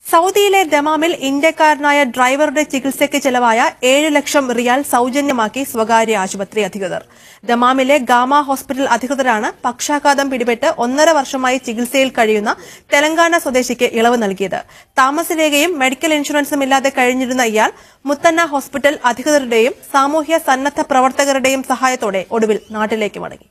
സൗദിയിലെ ദമാമിൽ ഇന്ത്യക്കാരനായ ഡ്രൈവറുടെ ചികിത്സയ്ക്ക് ചെലവായ ഏഴ് ലക്ഷം റിയാൽ സൌജന്യമാക്കി സ്വകാര്യ ആശുപത്രി അധികൃതർ ദമാമിലെ ഗാമ ഹോസ്പിറ്റൽ അധികൃതരാണ് പക്ഷാഘാതം പിടിപെട്ട് ഒന്നര വർഷമായി ചികിത്സയിൽ കഴിയുന്ന തെലങ്കാന സ്വദേശിക്ക് ഇളവ് നൽകിയത് താമസരേഖയും മെഡിക്കൽ ഇൻഷുറൻസും ഇല്ലാതെ കഴിഞ്ഞിരുന്ന ഇയാൾ മുത്തന്ന ഹോസ്പിറ്റൽ അധികൃതരുടെയും സാമൂഹ്യ സന്നദ്ധ പ്രവർത്തകരുടെയും സഹായത്തോടെ ഒടുവിൽ നാട്ടിലേക്ക് മടങ്ങി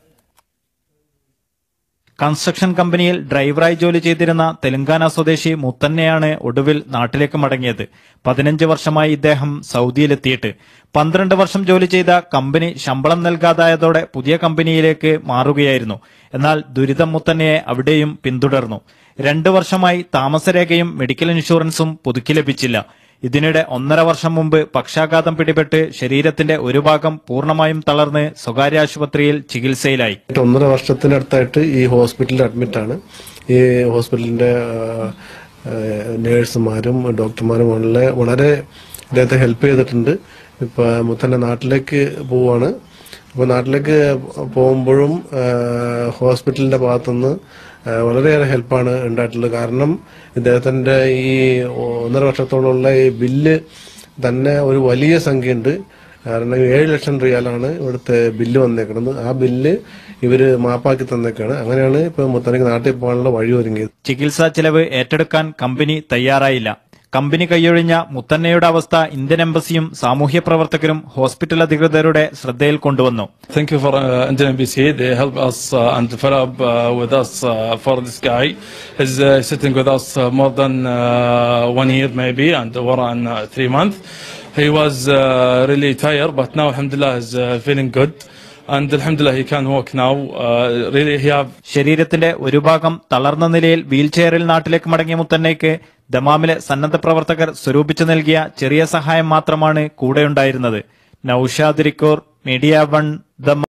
കൺസ്ട്രക്ഷൻ കമ്പനിയിൽ ഡ്രൈവറായി ജോലി ചെയ്തിരുന്ന തെലങ്കാന സ്വദേശി മുത്തന്നെയാണ് ഒടുവിൽ നാട്ടിലേക്ക് മടങ്ങിയത് പതിനഞ്ച് വർഷമായി ഇദ്ദേഹം സൗദിയിലെത്തിയിട്ട് പന്ത്രണ്ട് വർഷം ജോലി ചെയ്ത കമ്പനി ശമ്പളം നൽകാതായതോടെ പുതിയ കമ്പനിയിലേക്ക് മാറുകയായിരുന്നു എന്നാൽ ദുരിതം മുത്തന്നയെ അവിടെയും പിന്തുടർന്നു രണ്ടു വർഷമായി താമസരേഖയും മെഡിക്കൽ ഇൻഷുറൻസും പുതുക്കി ലഭിച്ചില്ല ഇതിനിടെ ഒന്നര വർഷം മുമ്പ് പക്ഷാഘാതം പിടിപെട്ട് ശരീരത്തിന്റെ ഒരു ഭാഗം പൂർണ്ണമായും തളർന്ന് സ്വകാര്യ ആശുപത്രിയിൽ ചികിത്സയിലായി ആയിട്ട് ഒന്നര വർഷത്തിനടുത്തായിട്ട് ഈ ഹോസ്പിറ്റലിൽ അഡ്മിറ്റാണ് ഈ ഹോസ്പിറ്റലിന്റെ നേഴ്സുമാരും ഡോക്ടർമാരും വളരെ വളരെ ഇദ്ദേഹത്തെ ഹെൽപ്പ് ചെയ്തിട്ടുണ്ട് ഇപ്പൊ മുത്തന്റെ നാട്ടിലേക്ക് പോവാണ് അപ്പൊ നാട്ടിലേക്ക് പോകുമ്പോഴും ഹോസ്പിറ്റലിന്റെ ഭാഗത്തുനിന്ന് ആ, വളരെയേറെ ഹെൽപ്പാണ് ഉണ്ടായിട്ടുള്ളത് കാരണം ഇദ്ദേഹത്തിന്റെ ഈ ഒന്നര വർഷത്തോളമുള്ള ഈ ബില്ല് തന്നെ ഒരു വലിയ സംഖ്യയുണ്ട് കാരണം ഏഴ് ലക്ഷം റിയാലാണ് ഇവിടുത്തെ ബില്ല് വന്നേക്കുന്നത് ആ ബില്ല് ഇവര് മാപ്പാക്കി തന്നേക്കാണ് അങ്ങനെയാണ് ഇപ്പൊ മുത്തനക്ക് നാട്ടിൽ പോകാനുള്ള വഴി ഒരുങ്ങിയത് ചികിത്സാ ചെലവ് ഏറ്റെടുക്കാൻ കമ്പനി തയ്യാറായില്ല കമ്പനി കൈയൊഴിഞ്ഞ മുത്തന്നയുടെ അവസ്ഥ ഇന്ത്യൻ എംബസിയും സാമൂഹ്യ പ്രവർത്തകരും ഹോസ്പിറ്റൽ അധികൃതരുടെ ശ്രദ്ധയിൽ കൊണ്ടുവന്നു Thank you for uh, Indian NBC. They help us uh, and follow up uh, with us uh, for this guy. He's uh, sitting with us uh, more than uh, one year maybe and one and uh, three months. He was uh, really tired, but now Alhamdulillah is uh, feeling good. And Alhamdulillah he can walk now. Uh, really he have ശരീരത്തിന്റെ ഒരു ഭാഗം തളർന്ന നിലയിൽ വീൽചെയറിൽ നാട്ടിലേക്ക് മടങ്ങിയ മുത്തന്നയ്ക്ക് ദമാമിലെ സന്നദ്ധ പ്രവർത്തകർ സ്വരൂപിച്ചു നൽകിയ ചെറിയ സഹായം മാത്രമാണ് കൂടെയുണ്ടായിരുന്നത് നൌഷാദ് റിക്കോർ മീഡിയ വൺ ദമാം